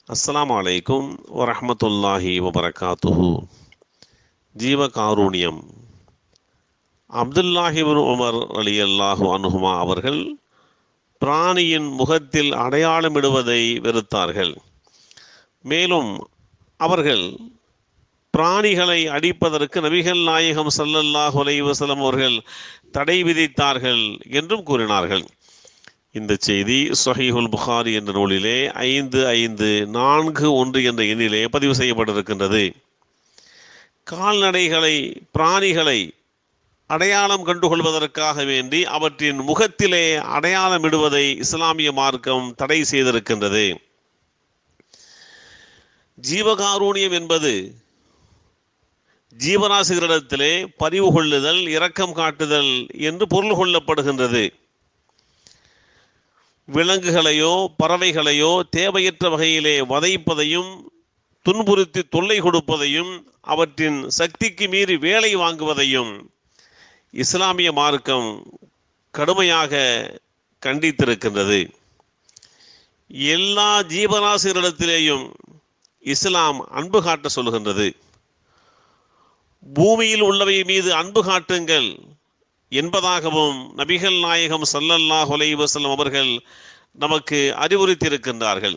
அஸ்ஸலாமு அலைக்கும் வரஹ்மத்துல்லாஹி வபரகாத்துஹு ஜீவகாருண்யம் அப்துல்லாஹிபின் உமர் அலி அல்லாஹு அனுகுமா அவர்கள் பிராணியின் முகத்தில் அடையாளமிடுவதை வெறுத்தார்கள் மேலும் அவர்கள் பிராணிகளை அடிப்பதற்கு நபிகள் நாயகம் ஸல்லல்லாஹு அலைஹி வஸல்லம் அவர்கள் தடை விதித்தார்கள் என்றும் கூறினார்கள் இந்த செய்தி சொஹீஹுல் புகாரி என்ற நூலிலே ஐந்து ஐந்து நான்கு ஒன்று என்ற எண்ணிலே பதிவு செய்யப்பட்டிருக்கின்றது கால்நடைகளை பிராணிகளை அடையாளம் கண்டுகொள்வதற்காக வேண்டி அவற்றின் முகத்திலே அடையாளமிடுவதை இஸ்லாமிய மார்க்கம் தடை செய்திருக்கின்றது ஜீவகாரூணியம் என்பது ஜீவராசிகளிடத்திலே பரிவு கொள்ளுதல் இரக்கம் காட்டுதல் என்று பொருள் கொள்ளப்படுகின்றது விலங்குகளையோ பறவைகளையோ தேவையற்ற வகையிலே வதைப்பதையும் துன்புறுத்தி தொல்லை கொடுப்பதையும் அவற்றின் சக்திக்கு மீறி வேலை வாங்குவதையும் இஸ்லாமிய மார்க்கம் கடுமையாக கண்டித்திருக்கின்றது எல்லா ஜீவராசிகளிடத்திலேயும் இஸ்லாம் அன்பு காட்ட சொல்கின்றது பூமியில் உள்ளவை மீது அன்பு காட்டுங்கள் என்பதாகவும் நபிகள் நாயகம் சல்லல்லாஹ் அலைஹி வஸல்லம் அவர்கள் நமக்கு அறிவுறுத்தியிருக்கின்றார்கள்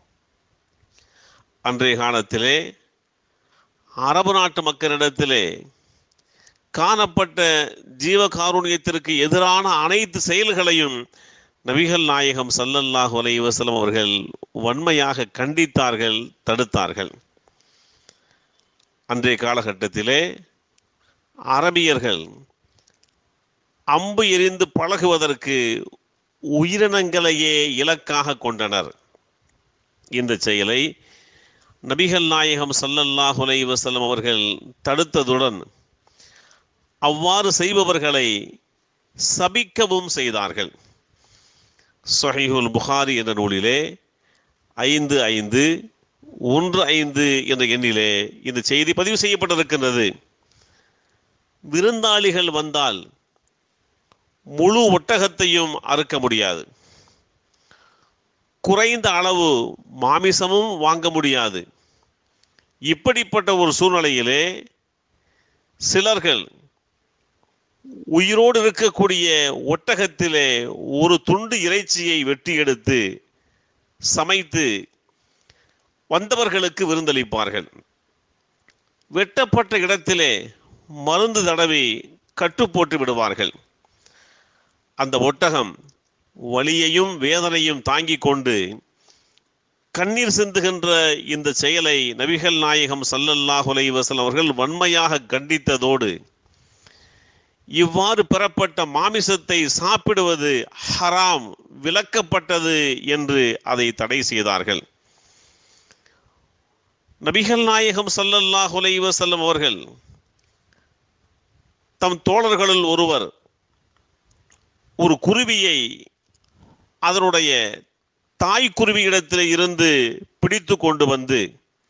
அன்றைய காலத்திலே அரபு நாட்டு மக்களிடத்திலே காணப்பட்ட ஜீவகாருண்யத்திற்கு எதிரான அனைத்து செயல்களையும் நபிகள் நாயகம் சல்லல்லாஹு அலைஹி வஸல்லம் அவர்கள் வன்மையாக கண்டித்தார்கள் தடுத்தார்கள் அன்றைய காலகட்டத்திலே அரபியர்கள் அம்பு எறிந்து பழகுவதற்கு உயிரினங்களையே இலக்காக கொண்டனர் இந்த செயலை நபிகள் நாயகம் சல்லல்லாஹு அலைஹி வஸல்லம் அவர்கள் தடுத்ததுடன் அவ்வாறு செய்பவர்களை சபிக்கவும் செய்தார்கள் சொஹீஹுல் புகாரி என்ற நூலிலே ஐந்து ஐந்து ஒன்று ஐந்து என்ற எண்ணிலே இந்த செய்தி பதிவு செய்யப்பட்டிருக்கின்றது விருந்தாளிகள் வந்தால் முழு ஒட்டகத்தையும் அறுக்க முடியாது குறைந்த அளவு மாமிசமும் வாங்க முடியாது இப்படிப்பட்ட ஒரு சூழ்நிலையிலே சிலர்கள் உயிரோடு இருக்கக்கூடிய ஒட்டகத்திலே ஒரு துண்டு இறைச்சியை வெட்டி எடுத்து சமைத்து வந்தவர்களுக்கு விருந்தளிப்பார்கள் வெட்டப்பட்ட இடத்திலே மருந்து தடவி கட்டு போட்டு விடுவார்கள் அந்த ஒட்டகம் வலியையும் வேதனையும் தாங்கிக் கொண்டு கண்ணீர் சிந்துகின்ற இந்த செயலை நபிகள் நாயகம் சல்லல்லாஹு அலைஹி வஸல்லம் அவர்கள் வன்மையாக கண்டித்ததோடு இவ்வாறு பெறப்பட்ட மாமிசத்தை சாப்பிடுவது ஹராம் விலக்கப்பட்டது என்று அதை தடை செய்தார்கள் நபிகள் நாயகம் சல்லல்லாஹு அலைஹி வஸல்லம் அவர்கள் தம் தோழர்களுள் ஒருவர் ஒரு குருவியை அதனுடைய தாய் குருவியிடத்தில் இருந்து பிடித்து கொண்டு வந்து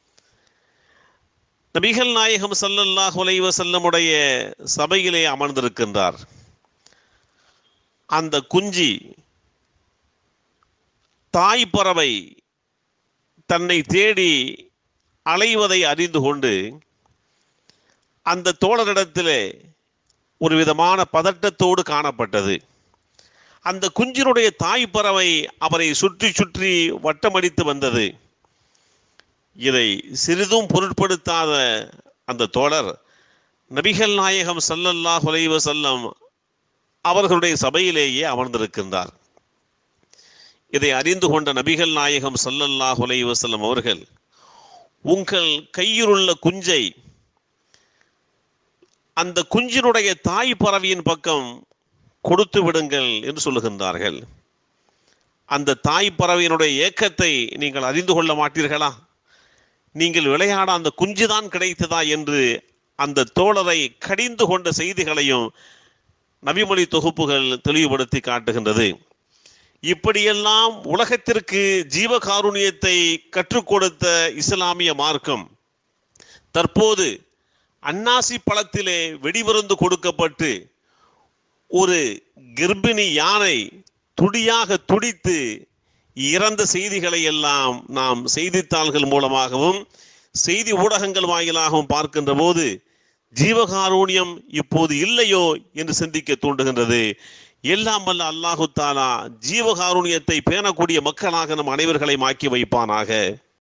நபிகள் நாயகம் சல்லல்லாஹு அலைஹி வஸல்லமுடைய சபையிலே அமர்ந்திருக்கின்றார் அந்த குஞ்சி தாய் பறவை தன்னை தேடி அலைவதை அறிந்து கொண்டு அந்த தோழரிடத்திலே ஒரு விதமான பதட்டத்தோடு காணப்பட்டது அந்த குஞ்சினுடைய தாய் பறவை அவரை சுற்றி சுற்றி வட்டமடித்து வந்தது இதை சிறிதும் பொருட்படுத்தாத அந்த தோழர் நபிகள் நாயகம் சல்லல்லாஹ் அலைஹி வஸல்லம் அவர்களுடைய சபையிலேயே அமர்ந்திருக்கின்றார் இதை அறிந்து கொண்ட நபிகள் நாயகம் சல்லல்லாஹ் அலைஹி வஸல்லம் அவர்கள் உங்கள் கையிலுள்ள குஞ்சை அந்த குஞ்சினுடைய தாய் பறவையின் பக்கம் கொடுத்து விடுங்கள் என்று சொல்லுகின்றார்கள் அந்த தாய் பறவையினுடைய ஏக்கத்தை நீங்கள் அறிந்து கொள்ள மாட்டீர்களா நீங்கள் விளையாட அந்த குஞ்சுதான் கிடைத்ததா என்று அந்த தோழரை கடிந்து கொண்ட செய்திகளையும் நபிமொழி தொகுப்புகள் தெளிவுபடுத்தி காட்டுகின்றது இப்படியெல்லாம் உலகத்திற்கு ஜீவகாருண்யத்தை கற்றுக் கொடுத்த இஸ்லாமிய மார்க்கம் தற்போது அன்னாசி பழத்திலே வெடிமருந்து கொடுக்கப்பட்டு ஒரு கர்ப்பிணி யானை துடியாக துடித்து இறந்த செய்திகளை எல்லாம் நாம் செய்தித்தாள்கள் மூலமாகவும் செய்தி ஊடகங்கள் வாயிலாகவும் பார்க்கின்ற போது ஜீவகாருண்யம் இப்போது இல்லையோ என்று சிந்திக்க தூண்டுகின்றது எல்லாம் வல்ல அல்லாஹு தாலா ஜீவகாருண்யத்தை பேணக்கூடிய மக்களாக நம் அனைவர்களை மாக்கி வைப்பானாக